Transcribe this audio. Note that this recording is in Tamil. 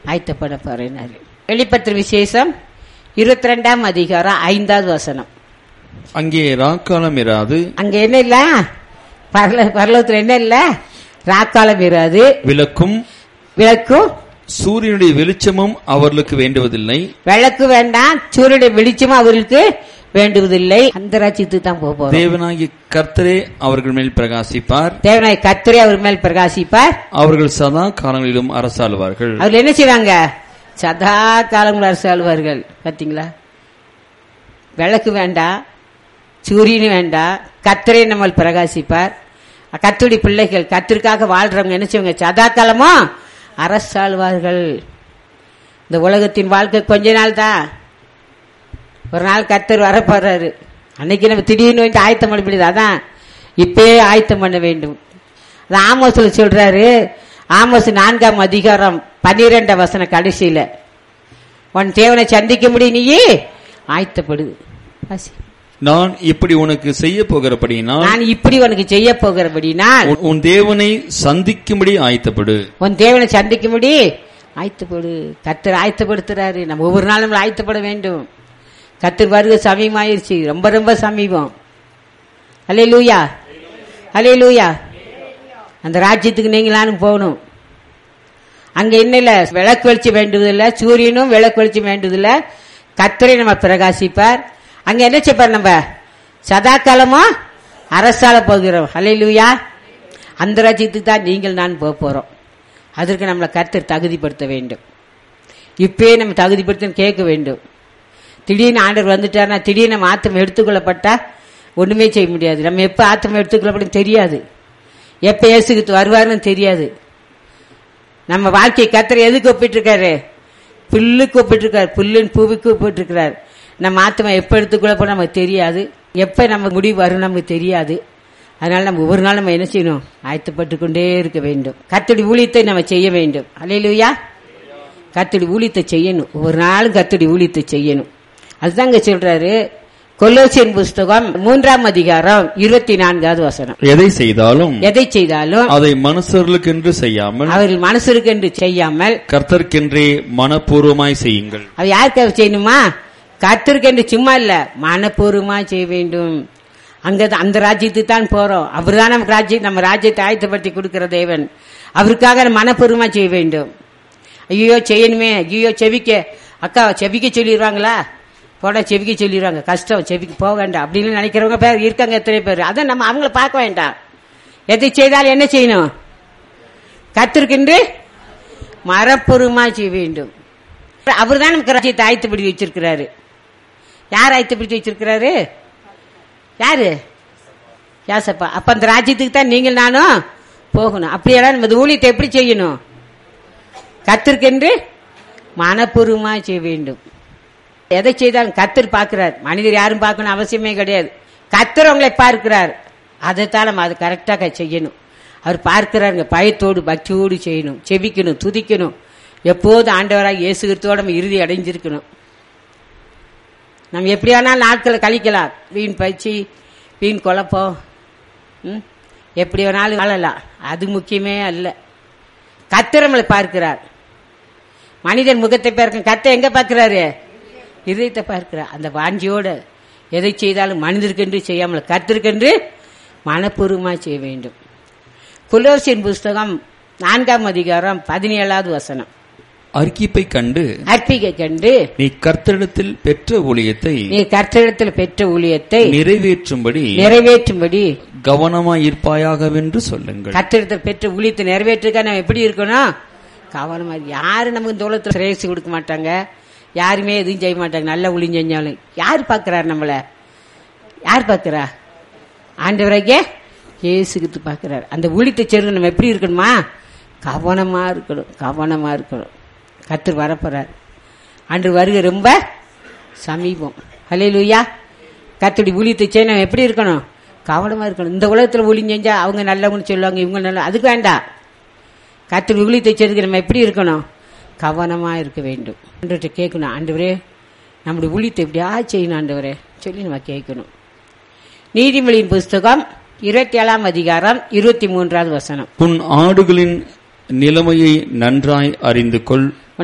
ஆயத்தப்பட போறேனாரு வெளிப்பத்திர விசேஷம் இருபத்தி ரெண்டாம் அதிகாரம் ஐந்தாவது வசனம் அங்கே ராக்காலம் இராது அங்க என்ன இல்ல பரல பரலோகத்துல என்ன இல்ல ராக்காலம் இராது விளக்கும் விளக்கும் சூரியனுடைய வெளிச்சமும் அவர்களுக்கு வேண்டுவதில்லை விளக்கு வேண்டாம் சூரியனுடைய வெளிச்சமும் அவர்களுக்கு வேண்டுவதில்லை அந்த ராஜ்யத்துக்கு தான் போக போறோம் தேவனாகிய கர்த்தரே அவர்கள் மேல் பிரகாசிப்பார் தேவனாய் கத்திரி அவர் மேல் பிரகாசிப்பார் அவர்கள் சதா காலங்களிலும் அரசாளுவார்கள் அவர் என்ன செய்வாங்க சதா காலங்கள் அரசாளுவார்கள் பாத்தீங்களா விளக்கு வேண்டாம் சூரியன் வேண்டாம் கத்திரை நம்ம பிரகாசிப்பார் கத்துடி பிள்ளைகள் கத்திற்காக வாழ்றவங்க என்ன செய்வாங்க சதா காலமும் அரசாளுவார்கள் இந்த உலகத்தின் வாழ்க்கை கொஞ்ச நாள் தான் ஒரு நாள் கத்தர் வரப்போறாரு அன்னைக்கு நம்ம திடீர்னு வந்து ஆயத்தம் பண்ண முடியுது அதான் இப்பயே ஆயத்தம் பண்ண வேண்டும் அது ஆமோஸ்ல சொல்றாரு ஆமோஸ் நான்காம் அதிகாரம் பன்னிரெண்டாம் வசன கடைசியில உன் தேவனை சந்திக்க முடியும் நீயே ஆயத்தப்படுது வாசி. நான் இப்படி உனக்கு செய்ய போகிறபடியினால் நான் இப்படி உனக்கு செய்ய போகிறபடினா உன்- உன் தேவனை சந்திக்கும்படி ஆயத்தப்படு உன் தேவனை சந்திக்க முடி ஆயத்தப்படு கத்தர் ஆயத்தப்படுத்துறாரு நம்ம ஒவ்வொரு நாளும் நம்மள ஆயத்தப்பட வேண்டும் கத்தர் வருக சமீபமாயிருச்சு ரொம்ப ரொம்ப சமீபம் அலே லூயா அலே லூயா அந்த ராஜ்யத்துக்கு நீங்களானும் போகணும் அங்க என்ன இல்ல விளக்கு வெளிச்சம் வேண்டுவதில்ல சூரியனும் விளக்கு வெளிச்சம் வேண்டுவதில்ல கத்தரை நம்ம பிரகாசிப்பார் அங்க என்ன செய்ப்பார் நம்ம சதா காலமும் அரசால போகிறோம் ஹalleluya அந்த ராஜ்யத்துக்கு தான் நீங்கள் நான் போக போறோம் அதற்கு நம்மளை கர்த்தர் தகுதிப்படுத்த வேண்டும் இப்பயே நம்ம தகுதிப்படுத்த கேட்க வேண்டும் திடீர்னு ஆண்டவர் வந்துட்டார்னா திடீர்னு நம்ம ஆத்தம் எடுத்துக்கொள்ளப்பட்டா ஒண்ணுமே செய்ய முடியாது நம்ம எப்ப ஆத்தம் எடுத்துக்கொள்ளப்படும் தெரியாது எப்ப இயேசுக்கு வருவாருன்னு தெரியாது நம்ம வாழ்க்கையை கத்தரை எதுக்கு ஒப்பிட்டு இருக்காரு புல்லுக்கு ஒப்பிட்டு இருக்காரு புல்லுன்னு பூவுக்கு ஒப்பிட்டு இருக்கிறார் நம்ம ஆத்மா எப்ப எடுத்துக்கொள்ளப்போ நமக்கு தெரியாது எப்ப நம்ம முடிவு வரும் நமக்கு தெரியாது அதனால நம்ம ஒவ்வொரு நாள் நம்ம என்ன செய்யணும் ஆயத்தப்பட்டு கொண்டே இருக்க வேண்டும் கத்தடி ஊழியத்தை நம்ம செய்ய வேண்டும் அலையிலுயா கத்தடி ஊழியத்தை செய்யணும் ஒவ்வொரு நாளும் கத்தடி ஊழியத்தை செய்யணும் அதுதான் இங்க சொல்றாரு கொல்லோசியன் புஸ்தகம் மூன்றாம் அதிகாரம் இருபத்தி நான்காவது வசனம் எதை செய்தாலும் எதை செய்தாலும் அதை மனுஷர்களுக்கென்று செய்யாமல் அவர்கள் மனசுக்கு என்று செய்யாமல் கர்த்தர்க்கென்றே மனப்பூர்வமாய் செய்யுங்கள் அவ யாருக்காக செய்யணுமா கத்திருக்கு என்று சும்மா இல்ல மனப்பூர்வமா செய்ய வேண்டும் அங்க அந்த ராஜ்யத்துக்கு தான் போறோம் அவர் தான் நமக்கு ராஜ்யம் நம்ம ராஜ்யத்தை ஆயத்தப்படுத்தி கொடுக்கிற தேவன் அவருக்காக நம்ம மனப்பூர்வமா செய்ய வேண்டும் ஐயோ செய்யணுமே ஐயோ செவிக்க அக்கா செவிக்க சொல்லிடுவாங்களா போட செவிக்க சொல்லிடுவாங்க கஷ்டம் செவிக்க போக வேண்டாம் அப்படின்னு நினைக்கிறவங்க பேர் இருக்காங்க எத்தனை பேர் அதை நம்ம அவங்கள பார்க்க வேண்டாம் எதை செய்தாலும் என்ன செய்யணும் கத்திருக்கின்று மரப்பொருமா செய்ய வேண்டும் அவர் தான் நமக்கு ராஜ்யத்தை ஆயத்தப்படுத்தி வச்சிருக்கிறாரு யார் ஆயத்தப்படுத்தி வச்சிருக்கிறாரு யாரு யாசப்பா அப்ப அந்த ராஜ்யத்துக்கு தான் நீங்கள் நானும் போகணும் அப்படியெல்லாம் நம்ம இந்த ஊழியத்தை எப்படி செய்யணும் கத்திருக்கென்று மனப்பூர்வமா செய்ய வேண்டும் எதை செய்தாலும் கத்தர் பார்க்கிறார் மனிதர் யாரும் பார்க்கணும் அவசியமே கிடையாது கத்தர் உங்களை பார்க்கிறார் அதைத்தான் நம்ம அது கரெக்டாக செய்யணும் அவர் பார்க்கிறாருங்க பயத்தோடு பக்தியோடு செய்யணும் செபிக்கணும் துதிக்கணும் எப்போது ஆண்டவராக இயேசு கிறிஸ்துவோட நம்ம இறுதி அடைஞ்சிருக்கணும் நம்ம எப்படியானாலும் நாட்களை கழிக்கலாம் வீண் பயிற்சி வீண் குழப்பம் ம்? எப்படி வேணாலும் வாழலாம் அது முக்கியமே அல்ல கத்தர் நம்மளை பார்க்கிறார் மனிதன் முகத்தை பார்க்க கத்தை எங்க பார்க்கிறாரு இதயத்தை பார்க்கிறார் அந்த வாஞ்சியோட எதை செய்தாலும் மனிதருக்கென்று செய்யாமல் கத்திருக்கென்று மனப்பூர்வமாக செய்ய வேண்டும் குலோசின் புஸ்தகம் நான்காம் அதிகாரம் பதினேழாவது வசனம் அர்க்கிப்பை கண்டு அற்பிகை கண்டு நீ கர்த்தரிடத்தில் பெற்ற ஊழியத்தை நீ கர்த்தரிடத்தில் பெற்ற ஊழியத்தை நிறைவேற்றும்படி நிறைவேற்றும்படி கவனமாயிருப்பாயாகவென்று சொல்லுங்கள் கர்த்தரிடத்தில் பெற்ற ஊழியத்தை நிறைவேற்றுக்க நம்ம எப்படி இருக்கணும் கவனமா இரு. யாரு நமக்கு இந்த உலகத்துல சிரேசி கொடுக்க மாட்டாங்க யாருமே எதுவும் செய்ய மாட்டாங்க நல்ல ஊழியம் செஞ்சாலும் யார் பார்க்கறாரு நம்மள யார் பார்க்கறா ஆண்டவராகிய இயேசுகிட்டு பார்க்கறாரு அந்த ஊழியத்தை சேர்ந்து நம்ம எப்படி இருக்கணுமா கவனமா இருக்கணும் கவனமா இருக்கணும் கத்தர் வரப்போறார் அன்று வருகை ரொம்ப சமீபம் ஹலே லூயா கத்தடி ஊழியத்தை செய்ய நம்ம எப்படி இருக்கணும் கவனமா இருக்கணும் இந்த உலகத்துல ஊழியம் செஞ்சா அவங்க நல்லவங்கன்னு சொல்லுவாங்க இவங்க நல்ல அதுக்கு வேண்டாம் கத்தடி ஊழியத்தை செய்யறதுக்கு நம்ம எப்படி இருக்கணும் கவனமா இருக்க வேண்டும் ஆண்டவர்கிட்ட கேட்கணும் ஆண்டவரே நம்முடைய ஊழியத்தை எப்படியா செய்யணும் ஆண்டவரே சொல்லி நம்ம கேட்கணும் நீதிமொழியின் புஸ்தகம் இருபத்தி ஏழாம் அதிகாரம் இருபத்தி மூன்றாவது வசனம் உன் ஆடுகளின் நிலைமையை நன்றாய் அறிந்து கொள்